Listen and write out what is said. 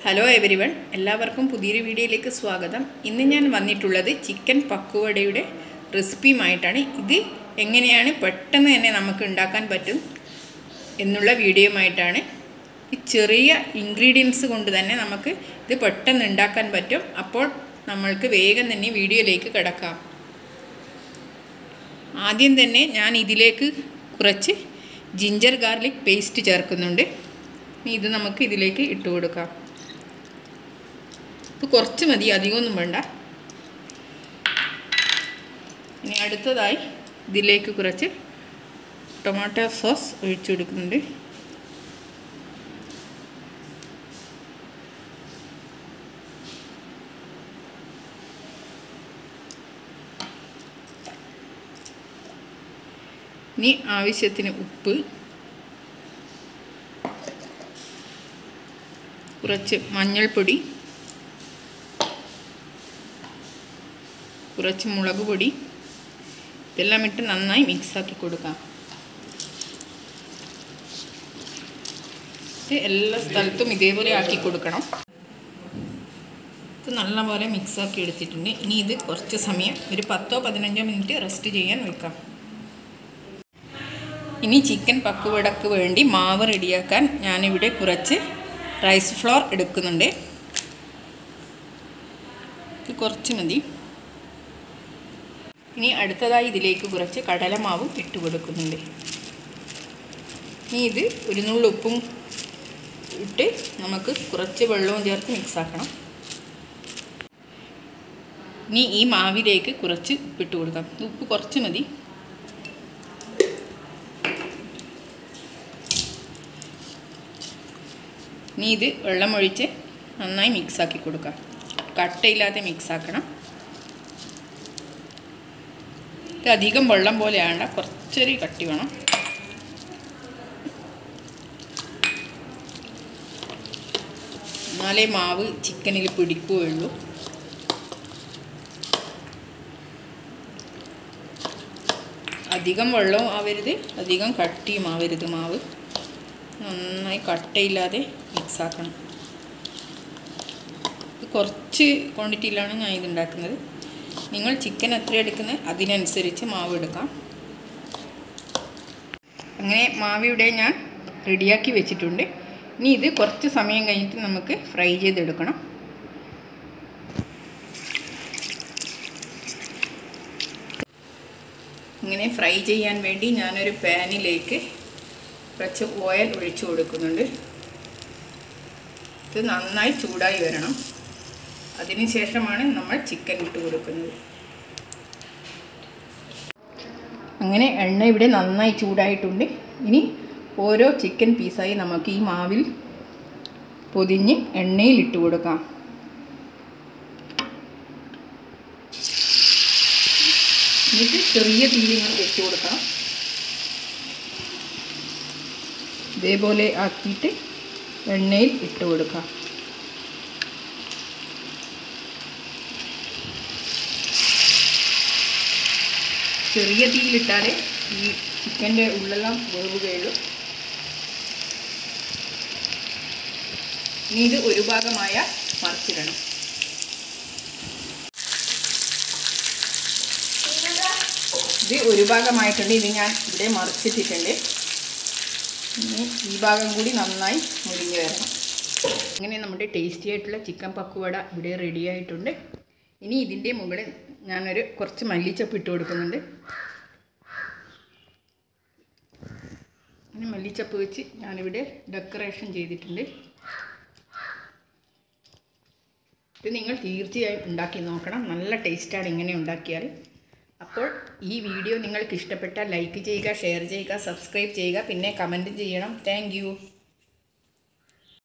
hello everyone എല്ലാവർക്കും പുതിയൊരു വീഡിയോയിലേക്ക് സ്വാഗതം ഇന്ന് ഞാൻ വന്നിട്ടുള്ളത് ചിക്കൻ പക്കുവടയുടെ റെസിപ്പിയുമായിട്ടാണ് ഇത് എങ്ങനെയാണ് പെട്ടെന്ന് തന്നെ നമുക്ക് ഉണ്ടാക്കാൻ പറ്റും എന്നുള്ള വീഡിയോയുമായിട്ടാണ് ഈ ചെറിയ ഇൻഗ്രീഡിയൻസ് കൊണ്ട് തന്നെ നമുക്ക് ഇത് പെട്ടെന്ന് ഉണ്ടാക്കാൻ പറ്റും അപ്പോൾ നമ്മൾക്ക് വേഗം തന്നെ വീഡിയോയിലേക്ക് കിടക്കാം ആദ്യം തന്നെ ഞാൻ ഇതിലേക്ക് കുറച്ച് ജിഞ്ചർ ഗാർലിക് പേസ്റ്റ് ചേർക്കുന്നുണ്ട് ഇനി ഇത് നമുക്ക് ഇതിലേക്ക് ഇട്ട് കൊടുക്കാം ഇത് കുറച്ച് മതി അധികമൊന്നും വേണ്ട ഇനി അടുത്തതായി ഇതിലേക്ക് കുറച്ച് ടൊമാറ്റോ സോസ് ഒഴിച്ചു കൊടുക്കുന്നുണ്ട് ഇനി ആവശ്യത്തിന് ഉപ്പ് കുറച്ച് മഞ്ഞൾപ്പൊടി കുറച്ച് മുളക് പൊടി ഇതെല്ലാം ഇട്ട് നന്നായി മിക്സാക്കി കൊടുക്കാം ഇത് എല്ലാ സ്ഥലത്തും ഇതേപോലെ ആക്കി കൊടുക്കണം ഇത് നല്ലപോലെ മിക്സാക്കി എടുത്തിട്ടുണ്ട് ഇനി ഇത് കുറച്ച് സമയം ഒരു പത്തോ പതിനഞ്ചോ മിനിറ്റ് റെസ്റ്റ് ചെയ്യാൻ വെക്കാം ഇനി ചിക്കൻ പക്കുവടക്ക് വേണ്ടി മാവ് റെഡിയാക്കാൻ ഞാനിവിടെ കുറച്ച് റൈസ് ഫ്ലോർ എടുക്കുന്നുണ്ട് ഇത് കുറച്ച് മതി ഇനി അടുത്തതായി ഇതിലേക്ക് കുറച്ച് കടലമാവും ഇട്ട് കൊടുക്കുന്നുണ്ട് ഇനി ഇത് ഒരു നുള്ളുപ്പും ഇട്ട് നമുക്ക് കുറച്ച് വെള്ളവും ചേർത്ത് മിക്സാക്കണം ഇനി ഈ മാവിലേക്ക് കുറച്ച് ഉപ്പിട്ട് കൊടുക്കാം ഉപ്പ് കുറച്ച് മതി ഇനി ഇത് വെള്ളമൊഴിച്ച് നന്നായി മിക്സാക്കി കൊടുക്കാം കട്ടയില്ലാതെ മിക്സാക്കണം ഇത് അധികം വെള്ളം പോലെ ആണ്ട കുറച്ചൊരു കട്ടി വേണം എന്നാലേ മാവ് ചിക്കനിൽ പിടിക്കുകയുള്ളൂ അധികം വെള്ളവും ആവരുത് അധികം കട്ടിയും ആവരുത് മാവ് നന്നായി കട്ടയില്ലാതെ മിക്സാക്കണം കുറച്ച് ക്വാണ്ടിറ്റിയിലാണ് ഞാൻ ഇത് ഉണ്ടാക്കുന്നത് നിങ്ങൾ ചിക്കൻ എത്ര എടുക്കുന്നത് അതിനനുസരിച്ച് മാവ് എടുക്കാം അങ്ങനെ മാവിവിടെ ഞാൻ റെഡിയാക്കി വെച്ചിട്ടുണ്ട് ഇനി ഇത് കുറച്ച് സമയം കഴിഞ്ഞിട്ട് നമുക്ക് ഫ്രൈ ചെയ്തെടുക്കണം ഇങ്ങനെ ഫ്രൈ ചെയ്യാൻ വേണ്ടി ഞാനൊരു പാനിലേക്ക് കുറച്ച് ഓയിൽ ഒഴിച്ചു കൊടുക്കുന്നുണ്ട് ഇത് നന്നായി ചൂടായി വരണം അതിനുശേഷമാണ് നമ്മൾ ചിക്കൻ ഇട്ട് കൊടുക്കുന്നത് അങ്ങനെ എണ്ണ ഇവിടെ നന്നായി ചൂടായിട്ടുണ്ട് ഇനി ഓരോ ചിക്കൻ പീസായി നമുക്ക് ഈ മാവിൽ പൊതിഞ്ഞ് എണ്ണയിൽ ഇട്ട് കൊടുക്കാം എന്നിട്ട് ചെറിയ തീയിൽ ഇങ്ങനെ വെച്ച് കൊടുക്കണം ഇതേപോലെ ആക്കിയിട്ട് എണ്ണയിൽ ഇട്ട് കൊടുക്കാം ചെറിയ തീയിലിട്ടാലേ ഈ ചിക്കൻ്റെ ഉള്ളെല്ലാം വേവുകയുള്ളൂ ഇനി ഇത് ഒരു ഭാഗമായ മറിച്ചിടണം ഇത് ഒരു ഭാഗമായിട്ടുണ്ട് ഇത് ഞാൻ ഇവിടെ മറിച്ചിട്ടിട്ടുണ്ട് ഇനി ഈ ഭാഗം കൂടി നന്നായി മുരിഞ്ഞ് വരണം അങ്ങനെ നമ്മുടെ ടേസ്റ്റി ആയിട്ടുള്ള ചിക്കൻ പക്കുവട ഇവിടെ റെഡി ആയിട്ടുണ്ട് ഇനി ഇതിൻ്റെ മുകളിൽ ഞാനൊരു കുറച്ച് മല്ലിച്ചപ്പ് ഇട്ട് കൊടുക്കുന്നുണ്ട് ഇനി മല്ലിച്ചപ്പ് വെച്ച് ഞാനിവിടെ ഡെക്കറേഷൻ ചെയ്തിട്ടുണ്ട് ഇത് നിങ്ങൾ തീർച്ചയായും ഉണ്ടാക്കി നോക്കണം നല്ല ടേസ്റ്റാണ് ഇങ്ങനെ ഉണ്ടാക്കിയാൽ അപ്പോൾ ഈ വീഡിയോ നിങ്ങൾക്ക് ഇഷ്ടപ്പെട്ടാൽ ലൈക്ക് ചെയ്യുക ഷെയർ ചെയ്യുക സബ്സ്ക്രൈബ് ചെയ്യുക പിന്നെ കമൻറ്റ് ചെയ്യണം താങ്ക്